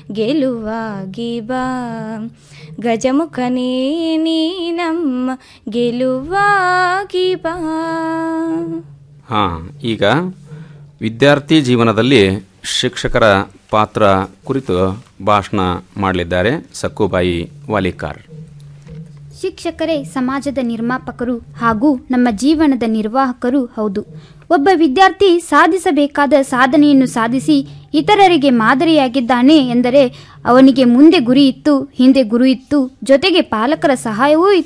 ಗೆಲುವಾಗಿ ಬಾ ಗಜಮುಖನೇ ನೀ ನಮ್ಮ ಗೆಲುವಾಗಿ ಬಾ ಹಾಂ ಈಗ ವಿದ್ಯಾರ್ಥಿ ಜೀವನದಲ್ಲಿ ಶಿಕ್ಷಕರ ಪಾತ್ರ ಕುರಿತು ಭಾಷಣ ಮಾಡಲಿದ್ದಾರೆ ಸಕ್ಕುಬಾಯಿ ವಾಲಿಕಾರ್ ಶಿಕ್ಷಕರೇ ಸಮಾಜದ ನಿರ್ಮಾಪಕರು ಹಾಗೂ ನಮ್ಮ ಜೀವನದ ನಿರ್ವಾಹಕರು ಹೌದು ಒಬ್ಬ ವಿದ್ಯಾರ್ಥಿ ಸಾಧಿಸಬೇಕಾದ ಸಾಧನೆಯನ್ನು ಸಾಧಿಸಿ ಇತರರಿಗೆ ಮಾದರಿಯಾಗಿದ್ದಾನೆ ಎಂದರೆ ಅವನಿಗೆ ಮುಂದೆ ಗುರಿ ಇತ್ತು ಹಿಂದೆ ಗುರು ಇತ್ತು ಜೊತೆಗೆ ಪಾಲಕರ ಸಹಾಯವೂ ಇತ್ತು